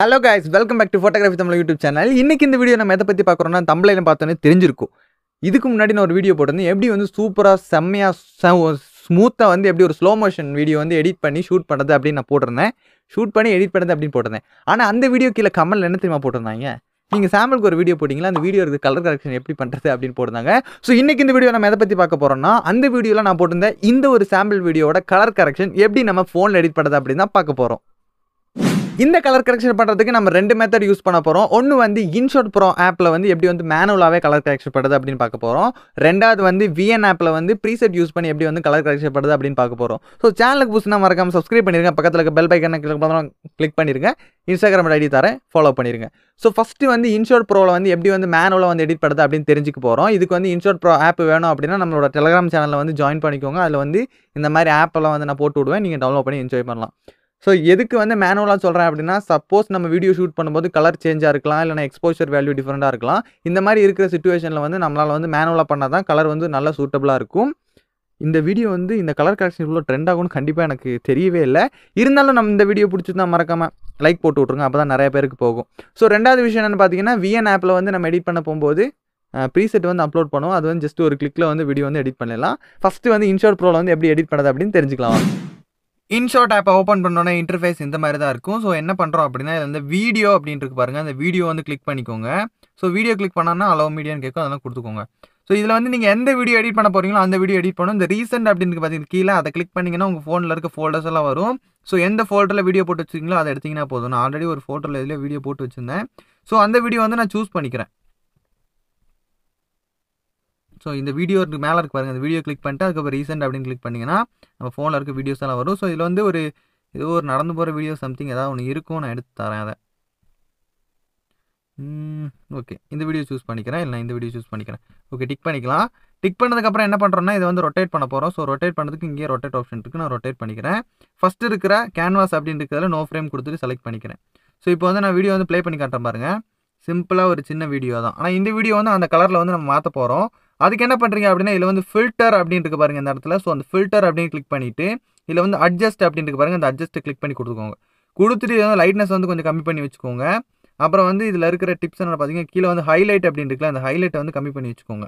hello guys welcome back to photography Tamil YouTube channel இன்னைக்கு இந்த video நம்ம எதை பற்றி பார்க்குறோம்னா தமிழில் பார்த்தோன்னே தெரிஞ்சிருக்கும் இதுக்கு முன்னாடி நான் ஒரு வீடியோ போட்டிருந்தேன் எப்படி வந்து சூப்பராக செம்மையாக ஸ்மூத்தாக வந்து எப்படி ஒரு ஸ்லோ மோஷன் வீடியோ வந்து எடிட் பண்ணி ஷூட் பண்ணுறது அப்படின்னு நான் போட்டிருந்தேன் ஷூட் பண்ணி எடிட் பண்ணுறது அப்படின்னு போட்டிருந்தேன் ஆனால் அந்த வீடியோ கீழே கமல் என்ன தெரியுமா போட்டிருந்தாங்க நீங்கள் சாம்பிளுக்கு ஒரு வீடியோ போட்டிங்களா அந்த வீடியோ இருக்குது கலர் கரெக்ஷன் எப்படி பண்ணுறது அப்படின்னு போட்டிருந்தாங்க ஸோ இன்னைக்கு இந்த வீடியோ நம்ம எதை பற்றி பார்க்க போகிறோம்னா அந்த வீடியோவில் நான் போட்டிருந்தேன் இந்த ஒரு சாம்பிள் வீடியோவோட கலர் கரெக்ஷன் எப்படி நம்ம ஃபோனில் எடிட் பண்ணுறது அப்படின்னு தான் பார்க்க போகிறோம் இந்த கலர் கரெக்ஷன் பண்ணுறதுக்கு நம்ம ரெண்டு மெத்தட் யூஸ் பண்ண போகிறோம் ஒன்று வந்து இன்ஷாட் ப்ரோ ஆப்பில் வந்து எப்படி வந்து மேனுவலாகவே கலர் கரெக்ஷன் பண்ணுறது அப்படின்னு பார்க்க போகிறோம் ரெண்டாவது வந்து விஎன் ஆப்பில் வந்து ப்ரீசெட் யூஸ் பண்ணி எப்படி வந்து கலர் கரெக்ஷன் பண்ணுறது அப்படின்னு பார்க்க போகிறோம் ஸோ சேனலுக்கு புதுசுனா மறக்காம சப்ஸ்கிரைப் பண்ணிருங்க பக்கத்தில் இருக்க பெல் பைக்கனை கிளிக் பண்ணலாம் கிளிக் பண்ணிருங்க இன்ஸ்டாகிராம் ஐடி தரேன் ஃபாலோ பண்ணிருங்க ஸோ ஃபஸ்ட்டு வந்து இன்ஷாட் ப்ரோவில் வந்து எப்படி வந்து மேனுவலாக வந்து எடிட் பண்ணுறது அப்படின்னு தெரிஞ்சுக்க போகிறோம் இதுக்கு வந்து இன்ஷாட் ப்ரோ ஆப் வேணும் அப்படின்னா நம்மளோட டெலிகிராம் சேனலில் வந்து ஜாயின் பண்ணிக்கோங்க அதில் வந்து இந்த மாதிரி ஆப்பெல்லாம் வந்து நான் போட்டு விடுவேன் நீங்கள் டவுன்லோட் பண்ணி என்ஜாய் பண்ணலாம் ஸோ எதுக்கு வந்து மேனுவலாக சொல்கிறேன் அப்படின்னா சப்போஸ் நம்ம வீடியோ ஷூட் பண்ணும்போது கலர் சேஞ்சாக இருக்கலாம் இல்லைனா எக்ஸ்போஷர் வேல்யூ டிஃப்ரெண்ட்டாக இருக்கலாம் இந்த மாதிரி இருக்கிற சுச்சுவேஷனில் வந்து நம்மளால் வந்து மேனுவலாக பண்ணால் தான் கலர் வந்து நல்லா சூட்டபுளாக இருக்கும் இந்த வீடியோ வந்து இந்த கலர் கரெக்ஷன் இவ்வளோ ட்ரெண்ட் ஆகும்னு கண்டிப்பாக எனக்கு தெரியவே இல்லை இருந்தாலும் நம்ம இந்த வீடியோ பிடிச்சிருந்தா மறக்காமல் லைக் போட்டு விட்ருங்க அப்போ தான் நிறைய பேருக்கு போகும் ஸோ ரெண்டாவது விஷயம் என்னென்னு பார்த்தீங்கன்னா விஎன் ஆப்பில் வந்து நம்ம எடிட் பண்ண போகும்போது ப்ரீசெட் வந்து அப்லோட் பண்ணுவோம் அது வந்து ஜஸ்ட் ஒரு கிளிக்கில் வந்து வீடியோ வந்து எடிட் பண்ணிடலாம் ஃபஸ்ட்டு வந்து இன்ஷாட் ப்ரோவில் வந்து எப்படி எடிட் பண்ணுறது அப்படின்னு தெரிஞ்சுக்கலாம் இன்ஷாட் ஆப்பை ஓப்பன் பண்ணோன்னே இன்டர்ஃபேஸ் இந்த மாதிரி தான் இருக்கும் ஸோ என்ன பண்ணுறோம் அப்படின்னா இது வந்து வீடியோ அப்படின்ட்டு இருக்கு பாருங்கள் அந்த வீடியோ வந்து கிளிக் பண்ணிக்கோங்க ஸோ வீடியோ கிளிக் பண்ணால் அலோ மீடியான்னு கேட்கும் அதெல்லாம் கொடுத்துக்கோங்க ஸோ இதில் வந்து நீங்கள் எந்த வீடியோ எடிட் பண்ண போகிறீங்களோ அந்த வீடியோ எடிட் பண்ணணும் இந்த ரீசெண்ட் அப்படின்னு பார்த்தீங்கன்னா கீழே அதை கிளிக் பண்ணிங்கன்னா உங்கள் ஃபோனில் இருக்க ஃபோல்டர்ஸ் எல்லாம் வரும் ஸோ எந்த ஃபோல்டரில் வீடியோ போட்டு வச்சிங்களோ அதை எடுத்திங்கன்னா போதும் நான் ஆல்ரெடி ஒரு ஃபோட்டோவில் இதில் வீடியோ போட்டு வச்சுருந்தேன் ஸோ அந்த வீடியோ வந்து நான் சூஸ் பண்ணிக்கிறேன் ஸோ இந்த வீடியோ மேலே இருக்கு பாருங்கள் இந்த வீடியோ கிளிக் பண்ணிட்டு அதுக்கப்புறம் ரீசெண்ட் அப்படின்னு கிளிக் பண்ணிங்கன்னா நம்ம ஃபோனில் இருக்க வீடியோஸ் எல்லாம் வரும் ஸோ இதில் வந்து ஒரு ஏதோ ஒரு நடந்து போகிற வீடியோ சம்திங் ஏதாவது ஒன்று இருக்கும் நான் எடுத்து தரேன் அதை ஓகே இந்த வீடியோ சூஸ் பண்ணிக்கிறேன் இல்லை இந்த வீடியோ சூஸ் பண்ணிக்கிறேன் ஓகே டிக் பண்ணிக்கலாம் டிக் பண்ணதுக்கப்புறம் என்ன பண்ணுறோன்னா இதை வந்து ரொட்டேட் பண்ண போகிறோம் ஸோ ரொட்டேட் பண்ணுறதுக்கு இங்கே ரொட்டேட் ஆப்ஷன் இருக்குது நான் ரொட்டேட் பண்ணிக்கிறேன் ஃபஸ்ட்டு இருக்கிற கேன்வாஸ் அப்படின்னு இருக்கிறதுல நோ ஃப்ரேம் கொடுத்துட்டு செலக்ட் பண்ணிக்கிறேன் ஸோ இப்போ வந்து நான் வீடியோ வந்து ப்ளே பண்ணி காட்டுறேன் பாருங்கள் சிம்பிளாக ஒரு சின்ன வீடியோ தான் ஆனால் இந்த வீடியோ வந்து அந்த கலரில் வந்து நம்ம மாற்ற போகிறோம் அதுக்கு என்ன பண்ணுறீங்க அப்படின்னா இதில் வந்து ஃபில்டர் அப்படின்னு இருக்கு பாருங்க இந்த இடத்துல ஸோ அந்த ஃபில்டர் அப்படின்னு கிளிக் பண்ணிவிட்டு இதில் வந்து அட்ஜஸ்ட் அப்படின்னு இருக்கு பாருங்க அந்த அட்ஜஸ்ட் கிளிக் பண்ணி கொடுத்துக்கோங்க கொடுத்துட்டு இதை வந்து லைட்னஸ் வந்து கொஞ்சம் கம்மி பண்ணி வச்சுக்கோங்க அப்புறம் வந்து இதில் இருக்கிற டிப்ஸ் என்ன பார்த்தீங்கன்னா கீழே வந்து ஹைலைட் அப்படின்னு இருக்குல்ல அந்த ஹைலைட்டை வந்து கம்மி பண்ணி வச்சுக்கோங்க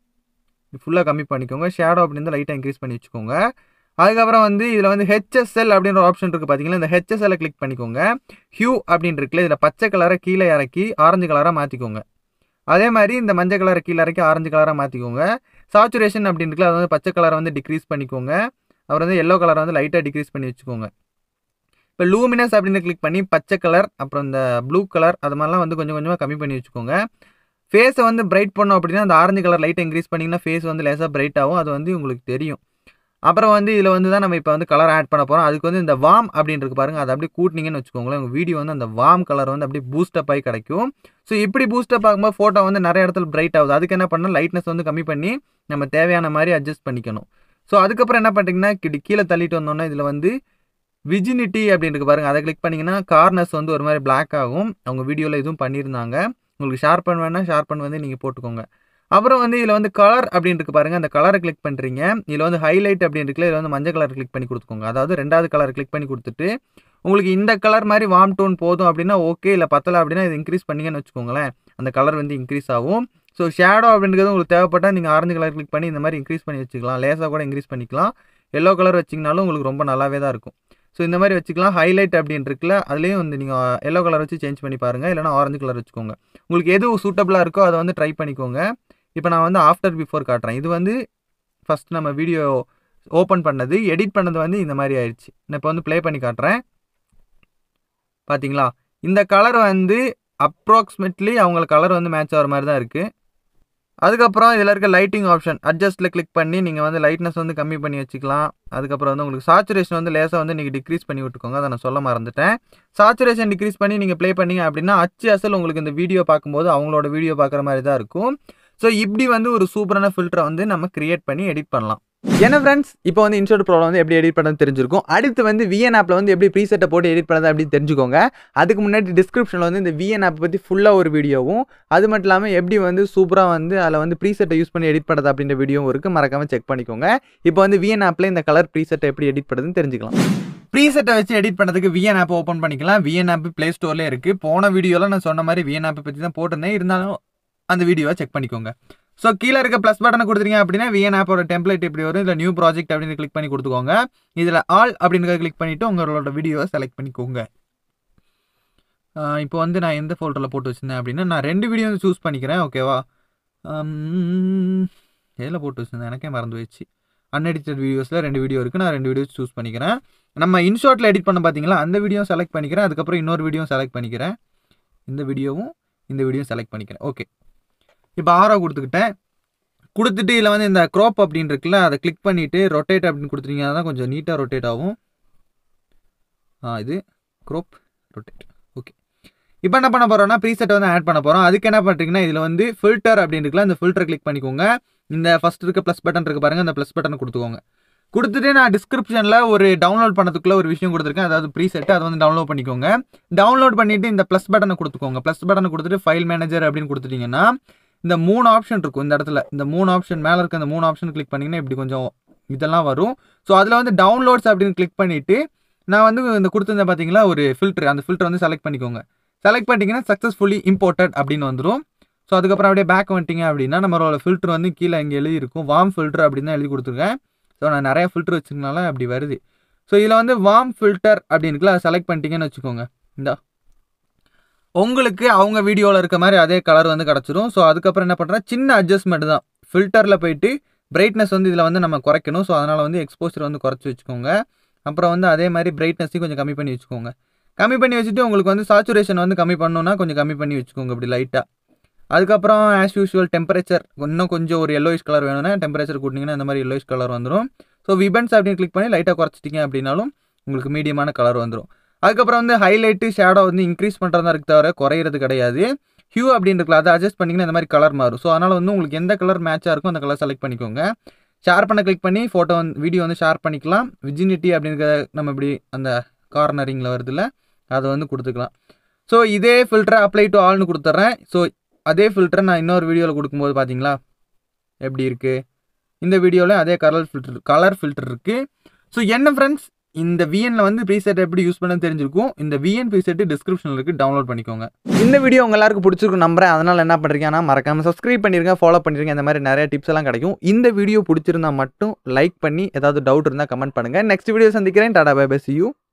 ஃபுல்லாக கம்மி பண்ணிக்கோங்க ஷேடோ அப்படின்னு லைட்டாக இன்க்ரீஸ் பண்ணி வச்சுக்கோங்க அதுக்கப்புறம் வந்து இதில் வந்து ஹெச்எஸ்எல் அப்படின்ற ஆப்ஷன் இருக்குது பார்த்தீங்களா இந்த ஹெச்எஸ்எல்லை கிளிக் பண்ணிக்கோங்க ஹியூ அப்படின்னு இருக்குல்ல இதில் பச்சை கலரை கீழே இறக்கி ஆரஞ்சு கலராக மாற்றிக்கோங்க அதே மாதிரி இந்த மஞ்சள் கலரை கீழே இறக்கி ஆரஞ்சு கலராக மாற்றிக்கோங்க சாச்சுரேஷன் அப்படின்னு இருக்குல்ல அது வந்து பச்சை கலரை வந்து டிக்ரீஸ் பண்ணிக்கோங்க அப்புறம் வந்து எல்லோ கலரை வந்து லைட்டாக டிக்ரீஸ் பண்ணி வச்சுக்கோங்க இப்போ லூமினஸ் அப்படின்னு கிளிக் பண்ணி பச்சை கலர் அப்புறம் இந்த ப்ளூ கலர் அது மாதிரிலாம் வந்து கொஞ்சம் கொஞ்சமாக கம்மி பண்ணி வச்சுக்கோங்க ஃபேஸை வந்து பிரைட் பண்ணோம் அப்படின்னா அந்த ஆரஞ்சு கலர் லைட்டை இன்க்ரீஸ் பண்ணிங்கன்னா ஃபேஸ் வந்து லேசாக பிரைட் ஆகும் அது வந்து உங்களுக்கு தெரியும் அப்புறம் வந்து இதில் வந்து தான் நம்ம இப்போ வந்து கலர் ஆட் பண்ண போகிறோம் அதுக்கு வந்து இந்த வாம் அப்படின்னு இருக்கு பாருங்கள் அதை அப்படியே கூட்டினீங்கன்னு வச்சுக்கோங்களேன் உங்கள் வீடியோ வந்து அந்த வாம் கலர் வந்து அப்படியே பூஸ்டப் ஆகி கிடைக்கும் ஸோ இப்படி பூஸ்டப் ஆகும்போது ஃபோட்டோ வந்து நிறைய இடத்துல பிரைட் ஆகுது அதுக்கு என்ன பண்ணணும் லைட்னஸ் வந்து கம்மி பண்ணி நம்ம தேவையான மாதிரி அட்ஜஸ்ட் பண்ணிக்கணும் ஸோ அதுக்கப்புறம் என்ன பண்ணிட்டீங்கன்னா கீழே தள்ளிட்டு வந்தோன்னா இதில் வந்து விஜினிட்டி அப்படின்னு இருக்கு பாருங்கள் அதை கிளிக் பண்ணிங்கன்னா கார்னஸ் வந்து ஒரு மாதிரி பிளாக் ஆகும் அவங்க வீடியோவில் எதுவும் பண்ணியிருந்தாங்க உங்களுக்கு ஷேர் பண்ண வேணால் ஷேர் பண்ண வந்து நீங்கள் போட்டுக்கோங்க அப்புறம் வந்து இதில் வந்து கலர் அப்படின்னு இருக்கு பாருங்கள் அந்த கலரை கிளிக் பண்ணுறீங்க இதில் வந்து ஹைலைட் அப்படின்னு இருக்குல்ல இதில் வந்து மஞ்சள் கலர் கிளிக் பண்ணி கொடுத்துக்கோங்க அதாவது ரெண்டாவது கலர் கிளிக் பண்ணி கொடுத்துட்டு உங்களுக்கு இந்த கலர் மாதிரி வார்ம் டோன் போதும் அப்படின்னா ஓகே இல்லை பத்தலை அப்படின்னா இது இன்க்ரீஸ் பண்ணிங்கன்னு வச்சுக்கோங்களேன் அந்த கலர் வந்து இன்க்ரீஸ் ஆகும் ஸோ ஷேடோ அப்படின்றது உங்களுக்கு தேவைப்பட்டால் நீங்கள் ஆரஞ்சு கலர் கிளிக் பண்ணி இந்த மாதிரி இன்க்ரீஸ் பண்ணி வச்சுக்கலாம் லேசாக கூட இன்க்ரீஸ் பண்ணிக்கலாம் எல்லோ கலர் வச்சிங்கனாலும் உங்களுக்கு ரொம்ப நல்லாவே தான் இருக்கும் ஸோ இந்த மாதிரி வச்சுக்கலாம் ஹைலைட் அப்படின்னு இருக்குல்ல அதுலேயும் வந்து நீங்கள் எல்லோ கலர் வச்சு சேஞ்ச் பண்ணி பாருங்கள் இல்லைனா ஆரஞ்சு கலர் வச்சுக்கோங்க உங்களுக்கு எது சூட்டபுளாக இருக்கோ அதை வந்து ட்ரை பண்ணிக்கோங்க இப்போ நான் வந்து ஆஃப்டர் பிஃபோர் காட்டுறேன் இது வந்து ஃபஸ்ட் நம்ம வீடியோ ஓப்பன் பண்ணது எடிட் பண்ணது வந்து இந்த மாதிரி ஆயிடுச்சு நான் இப்போ வந்து ப்ளே பண்ணி காட்டுறேன் பார்த்தீங்களா இந்த கலர் வந்து அப்ராக்சிமேட்லி அவங்களுக்கு கலர் வந்து மேட்ச் ஆகிற மாதிரி தான் இருக்குது அதுக்கப்புறம் இதில் இருக்க லைட்டிங் ஆப்ஷன் அட்ஜஸ்ட்டில் கிளிக் பண்ணி நீங்கள் வந்து லைட்னஸ் வந்து கம்மி பண்ணி வச்சுக்கலாம் அதுக்கப்புறம் வந்து உங்களுக்கு சாச்சுரேஷன் வந்து லேசாக வந்து நீங்கள் டிக்ரீஸ் பண்ணி விட்டுக்கோங்க அதை நான் சொல்ல மறந்துட்டேன் சாச்சுரேஷன் டிக்ரீஸ் பண்ணி நீங்கள் ப்ளே பண்ணீங்க அப்படின்னா அச்சு அசல் உங்களுக்கு இந்த வீடியோ பார்க்கும்போது அவங்களோட வீடியோ பார்க்குற மாதிரி தான் இருக்கும் ஸோ இப்படி வந்து ஒரு சூப்பரான ஃபில்டரை வந்து நம்ம கிரியேட் பண்ணி எடிட் பண்ணலாம் என்ன ஃப்ரெண்ட்ஸ் இப்போ வந்து இன்ஷோட் ப்ரோவில் வந்து எப்படி எடிட் பண்ணது தெரிஞ்சிருக்கும் அடுத்து வந்து விஎன் ஆப்பில் வந்து எப்படி ப்ரீசெட்டை போட்டு எடிட் பண்ணது அப்படின்னு தெரிஞ்சுக்கோங்க அதுக்கு முன்னாடி டிஸ்கிரிப்ஷனில் வந்து இந்த விஎன் ஆப் பற்றி ஃபுல்லாக ஒரு வீடியோவும் அது மட்டும் இல்லாமல் எப்படி வந்து சூப்பராக வந்து அதில் வந்து ப்ரீசெட்டை யூஸ் பண்ணி எடிட் பண்ணுறது அப்படின்ற வீடியோவும் இருக்குது மறக்காமல் செக் பண்ணிக்கோங்க இப்போ வந்து விஎன் ஆப்பில் இந்த கலர் ப்ரீசெட்டை எப்படி எடிட் பண்ணுறதுன்னு தெரிஞ்சுக்கலாம் ப்ரீசெட்டை வச்சு எடிட் பண்ணுறதுக்கு விஎன் ஆப் ஓப்பன் பண்ணிக்கலாம் விஎன் ஆப் ப்ளே ஸ்டோர்லேயே இருக்குது போன வீடியோவில் நான் சொன்ன மாதிரி விஎன் ஆப்பை பற்றி தான் போட்டிருந்தேன் இருந்தாலும் அந்த வீடியோவை செக் பண்ணிக்கோங்க ஸோ கீழே இருக்க ப்ளஸ் பட்டனை கொடுத்துருங்க அப்படின்னா விஎன் ஆப்போட டெம்ப்ளேட் இப்படி வரும் இதில் நியூ ப்ராஜெக்ட் அப்படின்னு கிளிக் பண்ணி கொடுத்துக்கோங்க இதில் ஆல் அப்படின்றத கிளிக் பண்ணிவிட்டு உங்களோட வீடியோவை செலக்ட் பண்ணிக்கோங்க இப்போ வந்து நான் எந்த ஃபோல்டரில் போட்டு வச்சுருந்தேன் அப்படின்னா நான் ரெண்டு வீடியோ வந்து சூஸ் பண்ணிக்கிறேன் ஓகேவா எதில் போட்டு வச்சுருந்தேன் எனக்கே மறந்து போயிடுச்சு அன்எடிட்டட் வீடியோஸில் ரெண்டு வீடியோ இருக்குது நான் ரெண்டு வீடியோ சூஸ் பண்ணிக்கிறேன் நம்ம இன்ஷாட்டில் எடிட் பண்ண பார்த்தீங்களா அந்த வீடியோ செலக்ட் பண்ணிக்கிறேன் அதுக்கப்புறம் இன்னொரு வீடியோ செலக்ட் பண்ணிக்கிறேன் இந்த வீடியோவும் இந்த வீடியோ செலக்ட் பண்ணிக்கிறேன் ஓகே இப்போ ஆரோ கொடுத்துக்கிட்டேன் கொடுத்துட்டு இதில் வந்து இந்த க்ரோப் அப்படின்னு இருக்குல்ல அதை கிளிக் பண்ணிவிட்டு ரொட்டேட் அப்படின்னு கொடுத்துட்டீங்கன்னா தான் கொஞ்சம் நீட்டாக ரொட்டேட் ஆகும் ஆ இது க்ரோப் ரொட்டேட் ஓகே இப்போ என்ன பண்ண போகிறோம்னா ப்ரீசெட் வந்து ஆட் பண்ண போகிறோம் அதுக்கு என்ன பண்ணுறீங்கன்னா இதில் வந்து ஃபில்டர் அப்படின்னு இருக்குல்ல அந்த ஃபில்டர் கிளிக் பண்ணிக்கோங்க இந்த ஃபஸ்ட் இருக்க ப்ளஸ் பட்டன் இருக்குது பாருங்கள் அந்த ப்ளஸ் பட்டனை கொடுத்துக்கோங்க கொடுத்துட்டு நான் டிஸ்கிரிப்ஷனில் ஒரு டவுன்லோட் பண்ணதுக்குள்ள ஒரு விஷயம் கொடுத்துருக்கேன் அதாவது ப்ரீசெட் அதை வந்து டவுன்லோட் பண்ணிக்கோங்க டவுன்லோட் பண்ணிவிட்டு இந்த ப்ளஸ் பட்டனை கொடுத்துக்கோங்க ப்ளஸ் பட்டனை கொடுத்துட்டு ஃபைல் மேனேஜர் அப்படின்னு கொடுத்துட்டிங்கன்னா இந்த மூணு ஆப்ஷன் இருக்கும் இந்த இடத்துல இந்த மூணு ஆப்ஷன் மேலே இருக்க இந்த மூணு ஆப்ஷன் கிளிக் பண்ணிங்கன்னா இப்படி கொஞ்சம் இதெல்லாம் வரும் ஸோ அதில் வந்து டவுன்லோட்ஸ் அப்படின்னு கிளிக் பண்ணிவிட்டு நான் வந்து இந்த கொடுத்துருந்தேன் பார்த்தீங்களா ஒரு ஃபில்டர் அந்த ஃபில்டர் வந்து செலக்ட் பண்ணிக்கோங்க செலக்ட் பண்ணிட்டீங்கன்னா சக்ஸஸ்ஃபுல்லி இம்போர்ட்டட் அப்படின்னு வந்துடும் ஸோ அதுக்கப்புறம் அப்படியே பேக் வந்துட்டீங்க அப்படின்னா நம்மளோட ஃபில்டர் வந்து கீழே இங்கே எழுதி இருக்கும் வார்ம் ஃபில்டர் அப்படின்னு தான் எழுதி கொடுத்துருக்கேன் ஸோ நான் நிறைய ஃபில்டர் வச்சுருக்கனால அப்படி வருது ஸோ இதில் வந்து வார்ம் ஃபில்டர் அப்படின்னு இருக்குல்ல அதை செலக்ட் பண்ணிட்டீங்கன்னு வச்சுக்கோங்க இந்த உங்களுக்கு அவங்க வீடியோவில் இருக்க மாதிரி அதே கலர் வந்து கிடச்சிரும் ஸோ அதுக்கப்புறம் என்ன பண்ணுறேன் சின்ன அட்ஜஸ்ட்மெண்ட் தான் ஃபில்டரில் போயிட்டு பிரைட்னஸ் வந்து இதில் வந்து நம்ம குறைக்கணும் ஸோ அதனால் வந்து எக்ஸ்போசர் வந்து குறைச்சி வச்சுக்கோங்க அப்புறம் வந்து அதே மாதிரி பிரைட்னஸையும் கொஞ்சம் கம்மி பண்ணி வச்சுக்கோங்க கம்மி பண்ணி வச்சுட்டு உங்களுக்கு வந்து சாச்சுரேஷன் வந்து கம்மி பண்ணணுன்னா கொஞ்சம் கம்மி பண்ணி வச்சுக்கோங்க இப்படி லைட்டாக அதுக்கப்புறம் ஆஸ் யூஷுவல் டெம்பரேச்சர் இன்னும் கொஞ்சம் ஒரு எல்லோயிஷ் கலர் வேணும்னா டெம்பரேச்சர் கூட்டிங்கன்னா இந்த மாதிரி எல்லோயிஷ் கலர் வந்துடும் ஸோ விபன்ஸ் அப்படின்னு கிளிக் பண்ணி லைட்டாக குறைச்சிட்டிங்க அப்படின்னாலும் உங்களுக்கு மீடியமான கலர் வந்துடும் அதுக்கப்புறம் வந்து ஹைலைட்டு ஷேடோ வந்து இன்க்ரீஸ் பண்ணுறதா இருக்கு தவிர குறையிறது கிடையாது ஹியூ அப்படின்னு இருக்குல்ல அதை அட்ஜஸ்ட் பண்ணிங்கன்னா இந்த மாதிரி கலர் மாறும் ஸோ அதனால் வந்து உங்களுக்கு எந்த கலர் மேட்சாக இருக்கோ அந்த கலர் செலக்ட் பண்ணிக்கோங்க ஷேர் பண்ண கிளிக் பண்ணி ஃபோட்டோ வந்து வீடியோ வந்து ஷேர் பண்ணிக்கலாம் விஜினிட்டி அப்படிங்கிற நம்ம இப்படி அந்த கார்னரிங்கில் வருதுல்ல அதை வந்து கொடுத்துக்கலாம் ஸோ இதே ஃபில்டரை அப்ளை டு ஆல்னு கொடுத்துட்றேன் ஸோ அதே ஃபில்டரை நான் இன்னொரு வீடியோவில் கொடுக்கும்போது பார்த்தீங்களா எப்படி இருக்குது இந்த வீடியோவில் அதே கலர் ஃபில்டர் கலர் ஃபில்டர் இருக்குது ஸோ என்ன ஃப்ரெண்ட்ஸ் இந்த விஎனில் வந்து ப்ரீசெட் எப்படி யூஸ் பண்ண தெரிஞ்சிருக்கும் இந்த விஎன் ப்ரீசெட் டிஸ்கிரிப்ஷனில் இருக்குது டவுன்லோட் பண்ணிக்கோங்க இந்த வீடியோ உங்க எல்லாருக்கும் பிடிச்சிருக்கும் நம்புறேன் அதனால் என்ன பண்ணுறீங்கன்னா மறக்காமல் சப்ஸ்கிரைப் பண்ணிருங்க ஃபாலோ பண்ணிருங்க இந்த மாதிரி நிறைய டிப்ஸ் எல்லாம் கிடைக்கும் இந்த வீடியோ பிடிச்சிருந்தா மட்டும் லைக் பண்ணி ஏதாவது டவுட் இருந்தால் கமெண்ட் பண்ணுங்கள் நெக்ஸ்ட் வீடியோ சந்திக்கிறேன் tata bye bye see you